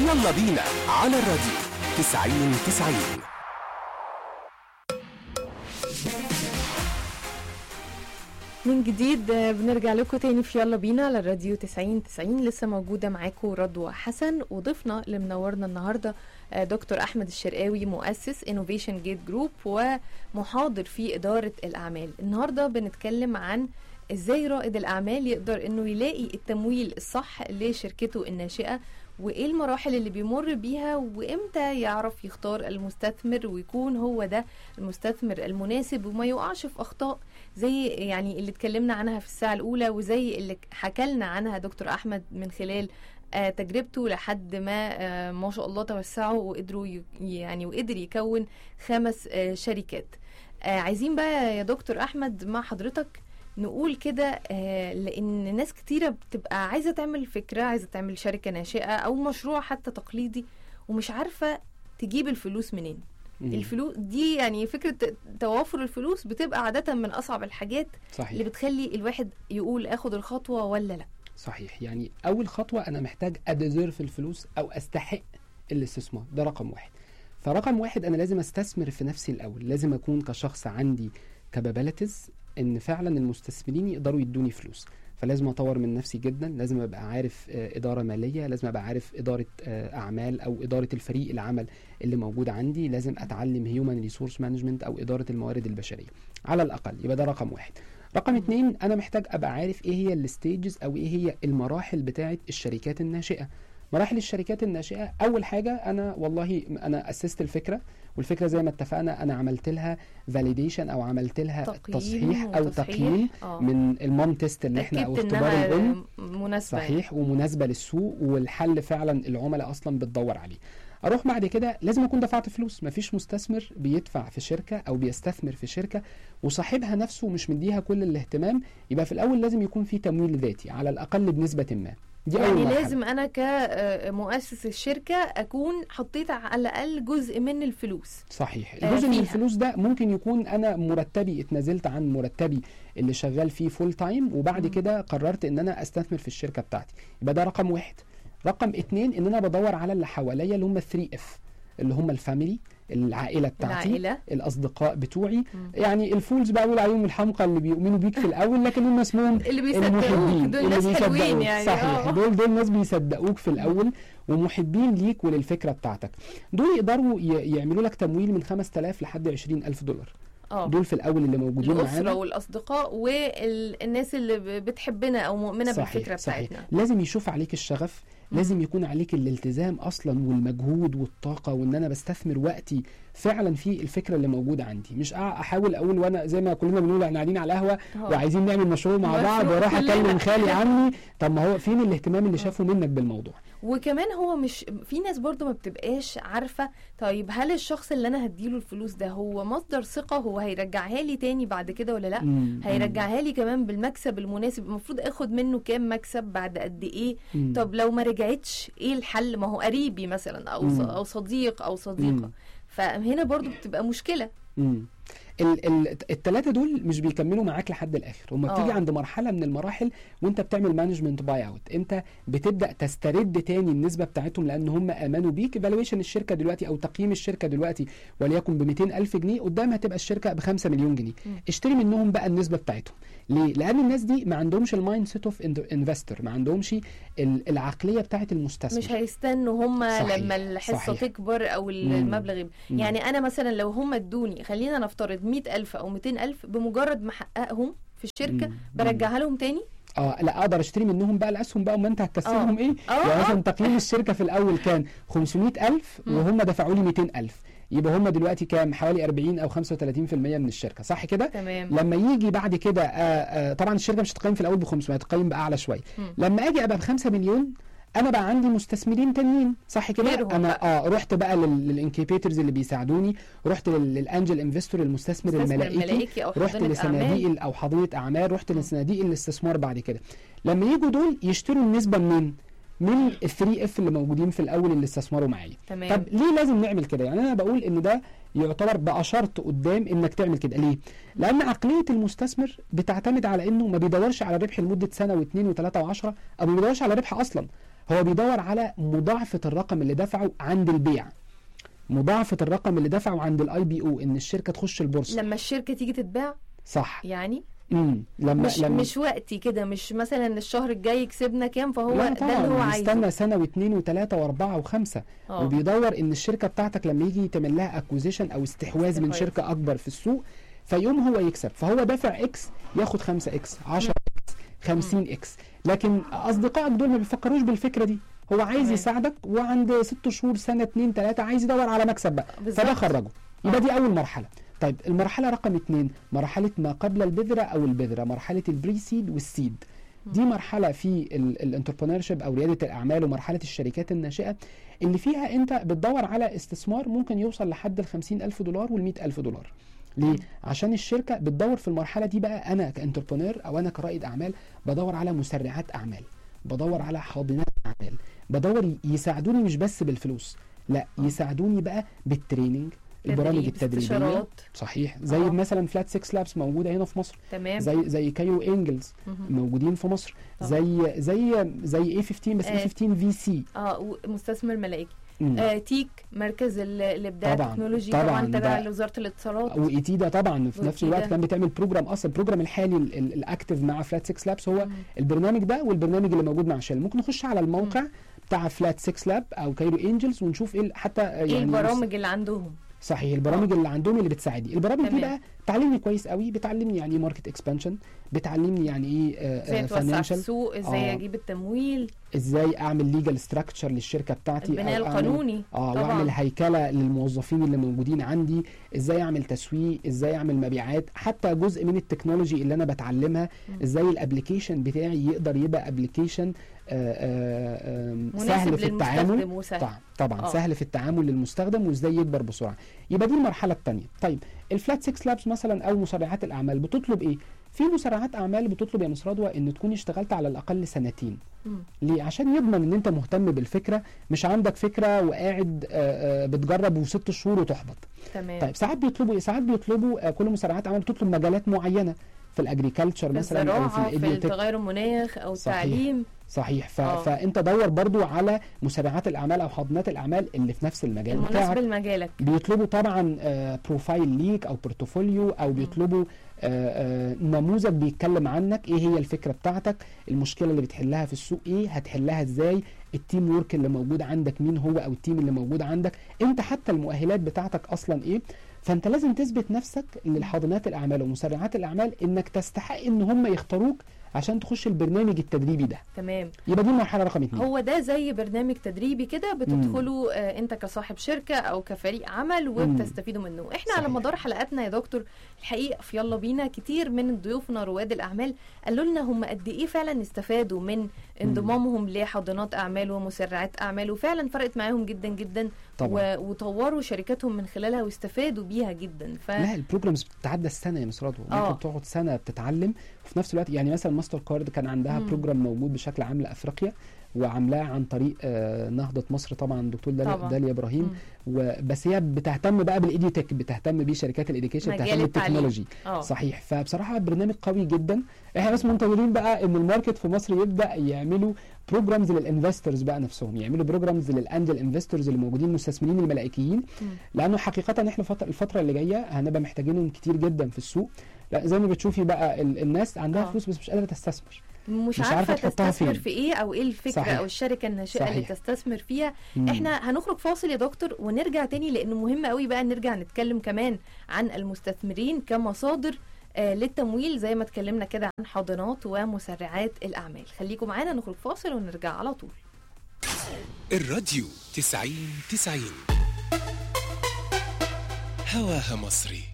يلا بينا على الراديو 90 90 من جديد آه، بنرجع لكم تاني في يلا بينا على الراديو 90 90 لسه موجودة معاكم رضوى حسن وضيفنا اللي منورنا النهاردة آه، دكتور أحمد الشرقاوي مؤسس انوفيشن جيت جروب ومحاضر في إدارة الأعمال النهاردة بنتكلم عن ازاي رائد الأعمال يقدر انه يلاقي التمويل الصح لشركته الناشئة وايه المراحل اللي بيمر بيها وامتى يعرف يختار المستثمر ويكون هو ده المستثمر المناسب وما يقعش في اخطاء زي يعني اللي اتكلمنا عنها في الساعة الأولى وزي اللي حكى لنا عنها دكتور أحمد من خلال آه، تجربته لحد ما آه، ما شاء الله توسعوا وقدروا ي- يعني وقدر يكون خمس آه، شركات آه، عايزين بقى يا دكتور أحمد مع حضرتك نقول كده آه، لأن ناس كتيرة بتبقى عايزة تعمل فكرة عايزة تعمل شركة ناشئة أو مشروع حتى تقليدي ومش عارفة تجيب الفلوس منين مم. الفلوس دي يعني فكرة توافر الفلوس بتبقى عادة من أصعب الحاجات اللي صحيح بتخلي الواحد يقول اخد الخطوة ولا لا صحيح يعني اول خطوه انا محتاج اديزيرف الفلوس او استحق الاستثمار ده رقم واحد فرقم واحد انا لازم استثمر في نفسي الاول لازم اكون كشخص عندي كابابيلتيز ان فعلا المستثمرين يقدروا يدوني فلوس فلازم اطور من نفسي جدا لازم ابقى عارف آه، اداره ماليه لازم ابقى عارف اداره آه، اعمال او اداره الفريق العمل اللي موجود عندي لازم اتعلم هيومن ريسورس مانجمنت او اداره الموارد البشريه على الاقل يبقى ده رقم واحد رقم اتنين انا محتاج ابقى عارف ايه هي الستيجز او ايه هي المراحل بتاعه الشركات الناشئه مراحل الشركات الناشئه اول حاجه انا والله انا اسست الفكره والفكره زي ما اتفقنا انا عملت لها فاليديشن او عملت لها تقييم تصحيح او وتصحيح. تقييم آه. من المام تيست اللي احنا او اتأكدت اختبار الام انها مناسبة يعني. صحيح ومناسبه للسوق والحل فعلا العملاء اصلا بتدور عليه اروح بعد كده لازم اكون دفعت فلوس مفيش مستثمر بيدفع في شركه او بيستثمر في شركه وصاحبها نفسه مش مديها كل الاهتمام يبقى في الاول لازم يكون في تمويل ذاتي على الاقل بنسبه ما دي اول يعني مرحلة. لازم انا كمؤسس الشركة اكون حطيت على الاقل جزء من الفلوس صحيح آه، الجزء من فيها. الفلوس ده ممكن يكون انا مرتبي اتنازلت عن مرتبي اللي شغال فيه فول تايم وبعد مم. كده قررت ان انا استثمر في الشركه بتاعتي يبقى ده رقم واحد رقم اتنين ان انا بدور على اللي حواليا اللي هم 3 اف اللي هم الفاميلي العائله بتاعتي العائلة الاصدقاء بتوعي مم. يعني الفولز بقى بقول عليهم الحمقى اللي بيؤمنوا بيك في الاول لكن هم اسمهم اللي بيصدقوك المحبين دول ناس حلوين بيصدقوك. يعني صحيح آه. دول دول ناس بيصدقوك في الاول ومحبين ليك وللفكره بتاعتك دول يقدروا ي- يعملوا لك تمويل من 5000 لحد 20000 دولار اه دول في الاول اللي موجودين الأسرة معانا والأصدقاء والناس اللي ب- بتحبنا أو مؤمنة بالفكرة صحيح بتاعتنا لازم يشوف عليك الشغف مم. لازم يكون عليك الالتزام اصلا والمجهود والطاقه وان انا بستثمر وقتي فعلا في الفكره اللي موجوده عندي مش أع- احاول اقول وانا زي ما كلنا بنقول احنا قاعدين على القهوه آه. وعايزين نعمل مشروع مع مشروع بعض واروح كلنا. اكلم خالي عني طب ما هو فين الاهتمام اللي شافه منك بالموضوع وكمان هو مش في ناس برضو ما بتبقاش عارفة طيب هل الشخص اللي أنا هديله الفلوس ده هو مصدر ثقة هو هيرجعها لي تاني بعد كده ولا لأ مم. هيرجعها لي كمان بالمكسب المناسب المفروض اخد منه كام مكسب بعد قد ايه مم. طب لو ما رجعتش ايه الحل ما هو قريبي مثلا او ص- مم. او صديق او صديقه مم. فهنا برضو بتبقى مشكله مم. ال- ال- التلاتة دول مش بيكملوا معاك لحد الاخر هم بتيجي آه. عند مرحله من المراحل وانت بتعمل مانجمنت باي اوت انت بتبدا تسترد تاني النسبه بتاعتهم لان هم امنوا بيك فالويشن الشركه دلوقتي او تقييم الشركه دلوقتي وليكن ب 200 الف جنيه قدام هتبقى الشركه ب 5 مليون جنيه مم. اشتري منهم بقى النسبه بتاعتهم ليه لان الناس دي ما عندهمش المايند سيت اوف انفستور ما عندهمش ال- العقليه بتاعت المستثمر مش هيستنوا هم صحيح، لما الحصه صحيح. تكبر او مم. المبلغ يبقى مم. يعني انا مثلا لو هم ادوني خلينا نفترض 100000 او 200000 بمجرد ما احققهم في الشركه مم. برجعها لهم تاني اه لا اقدر اشتري منهم بقى الاسهم بقى وما انت هتكسبهم ايه اه يعني اه مثلا تقييم الشركه في الاول كان 500000 مم. وهم دفعوا لي 200000 يبقى هم دلوقتي كام حوالي 40 او 35% من الشركه صح كده تمام لما يجي بعد كده آه آه طبعا الشركه مش هتقيم في الاول ب 500 هتقيم باعلى شويه مم. لما اجي ابقى ب 5 مليون انا بقى عندي مستثمرين تانيين صح كده غيرهم انا بقى. اه رحت بقى للانكيبيترز اللي بيساعدوني رحت لل- للانجل انفستور المستثمر مستثمر الملائكي ملائكي او رحت حاضنة لصناديق اعمال ال- او حاضنه اعمال رحت مم. لصناديق الاستثمار بعد كده لما يجوا دول يشتروا النسبه منين من الثري اف اللي موجودين في الاول اللي استثمروا معايا تمام طب ليه لازم نعمل كده يعني انا بقول ان ده يعتبر بقى شرط قدام انك تعمل كده ليه لان عقليه المستثمر بتعتمد على انه ما بيدورش على ربح لمده سنه واثنين وثلاثه وعشرة او ما بيدورش على ربح اصلا هو بيدور على مضاعفه الرقم اللي دفعه عند البيع مضاعفه الرقم اللي دفعه عند الاي بي او ان الشركه تخش البورصه لما الشركه تيجي تتباع صح يعني امم لما مش لما مش وقتي كده مش مثلا الشهر الجاي كسبنا كام فهو لا ده طبعا اللي هو عايزه بيستنى سنه واثنين وثلاثه واربعه وخمسه اه وبيدور ان الشركه بتاعتك لما يجي تعمل لها اكوزيشن او استحواذ من استحواذ. شركه اكبر في السوق فيقوم هو يكسب فهو دافع اكس ياخد 5 اكس 10 اكس 50 اكس لكن اصدقائك دول ما بيفكروش بالفكره دي هو عايز تمام. يساعدك وعند ست شهور سنه اتنين تلاته عايز يدور على مكسب بقى بالظبط. فده خرجه يبقى آه. دي اول مرحله طيب المرحله رقم اتنين مرحله ما قبل البذره او البذره مرحله البري سيد والسيد دي مرحله في الانتربرنور شيب او رياده الاعمال ومرحله الشركات الناشئه اللي فيها انت بتدور على استثمار ممكن يوصل لحد ال 50 الف دولار وال 100 الف دولار ليه؟ عشان الشركه بتدور في المرحله دي بقى انا كانتربرنور او انا كرائد اعمال بدور على مسرعات اعمال بدور على حاضنات اعمال بدور ي- يساعدوني مش بس بالفلوس لا يساعدوني بقى بالتريننج البرامج تدريب، التدريبيه استشارات صحيح زي آه. مثلا فلات 6 لابس موجوده هنا في مصر تمام زي زي كايرو انجلز مهم. موجودين في مصر طبعا. زي زي زي اي 15 بس آه. اي 15 في سي اه مستثمر ملائكي مم. آه تيك مركز ال- الابداع طبعاً، التكنولوجي طبعاً، طبعا تابع ده- لوزاره الاتصالات وايتيدا طبعا في نفس الوقت وإيتيدا. كان بتعمل بروجرام اصلا البروجرام الحالي ال- ال- الاكتف مع فلات 6 لابس هو مم. البرنامج ده والبرنامج اللي موجود مع شيل ممكن نخش على الموقع بتاع فلات 6 لاب او كايرو انجلز ونشوف ايه ال- حتى ايه يعني البرامج اللي عندهم صحيح البرامج اللي عندهم اللي بتساعدني البرامج دي تمام. بقى بتعلمني كويس قوي بتعلمني يعني ايه ماركت اكسبانشن بتعلمني يعني ايه ازاي توسع في فاينانشال السوق ازاي آه. اجيب التمويل ازاي اعمل ليجال ستراكشر للشركه بتاعتي البناء أو أعمل- القانوني اه طبعاً. واعمل هيكله للموظفين اللي موجودين عندي ازاي اعمل تسويق ازاي اعمل مبيعات حتى جزء من التكنولوجي اللي انا بتعلمها مم. ازاي الابلكيشن بتاعي يقدر يبقى ابلكيشن سهل مناسب في التعامل للمستخدم وسهل طبعا طبعا آه. سهل في التعامل للمستخدم وازاي يكبر بسرعه يبقى دي المرحله الثانيه طيب الفلات 6 لابس مثلا او مسرعات الاعمال بتطلب ايه في مسرعات اعمال بتطلب يا مس رضوى ان تكون اشتغلت على الاقل سنتين مم. ليه عشان يضمن ان انت مهتم بالفكره مش عندك فكره وقاعد آه، آه، بتجرب وست شهور وتحبط تمام طيب ساعات بيطلبوا ايه ساعات بيطلبوا آه، كل مسرعات اعمال بتطلب مجالات معينه في الاجريكلتشر في مثلا او في الزراعه في الايديوتك التغير المناخ او صحيح. التعليم صحيح ف... آه. فانت دور برضو على مسرعات الاعمال او حاضنات الاعمال اللي في نفس المجال المناسب بتاعك لمجالك بيطلبوا طبعا آه، بروفايل ليك او بورتفوليو او بيطلبوا آه، آه، نموذج بيتكلم عنك ايه هي الفكره بتاعتك المشكله اللي بتحلها في السوق ايه هتحلها ازاي التيم وورك اللي موجود عندك مين هو او التيم اللي موجود عندك انت حتى المؤهلات بتاعتك اصلا ايه فانت لازم تثبت نفسك للحاضنات الاعمال ومسرعات الاعمال انك تستحق ان هم يختاروك عشان تخش البرنامج التدريبي ده تمام يبقى دي المرحله رقم اتنين هو ده زي برنامج تدريبي كده بتدخلوا آه انت كصاحب شركه او كفريق عمل وبتستفيدوا منه احنا على صحيح. مدار حلقاتنا يا دكتور الحقيقه في يلا بينا كتير من ضيوفنا رواد الاعمال قالوا لنا هم قد ايه فعلا استفادوا من انضمامهم لحاضنات اعمال ومسرعات اعمال وفعلا فرقت معاهم جدا جدا طبعا و- وطوروا شركاتهم من خلالها واستفادوا بيها جدا ف لا البروجرامز بتتعدى السنه يا مس رضوى آه. ممكن تقعد سنه بتتعلم وفي نفس الوقت يعني مثلا ماستر كارد كان عندها مم. بروجرام موجود بشكل عام لافريقيا وعاملاه عن طريق آه، نهضه مصر طبعا الدكتور داليا, طبعا. داليا ابراهيم مم. وبس هي بتهتم بقى بالايديوتك بتهتم بشركات الاديوكيشن مجال بتهتم التعليم. بالتكنولوجي اه صحيح فبصراحه برنامج قوي جدا احنا بس منتظرين بقى ان الماركت في مصر يبدا يعملوا بروجرامز للانفسترز بقى نفسهم يعملوا بروجرامز للانجل انفسترز اللي موجودين المستثمرين الملائكيين مم. لانه حقيقه احنا فترة الفتره اللي جايه هنبقى محتاجينهم كتير جدا في السوق لا زي ما بتشوفي بقى ال- الناس عندها آه. فلوس بس مش قادره تستثمر مش, مش عارفه, عارفة تحطها تستثمر فين. في ايه او ايه الفكره صحيح. او الشركه الناشئه اللي صحيح. تستثمر فيها مم. احنا هنخرج فاصل يا دكتور ونرجع تاني لانه مهم قوي بقى نرجع نتكلم كمان عن المستثمرين كمصادر آه للتمويل زي ما اتكلمنا كده عن حاضنات ومسرعات الاعمال خليكم معانا نخرج فاصل ونرجع على طول الراديو تسعين تسعين هواها مصري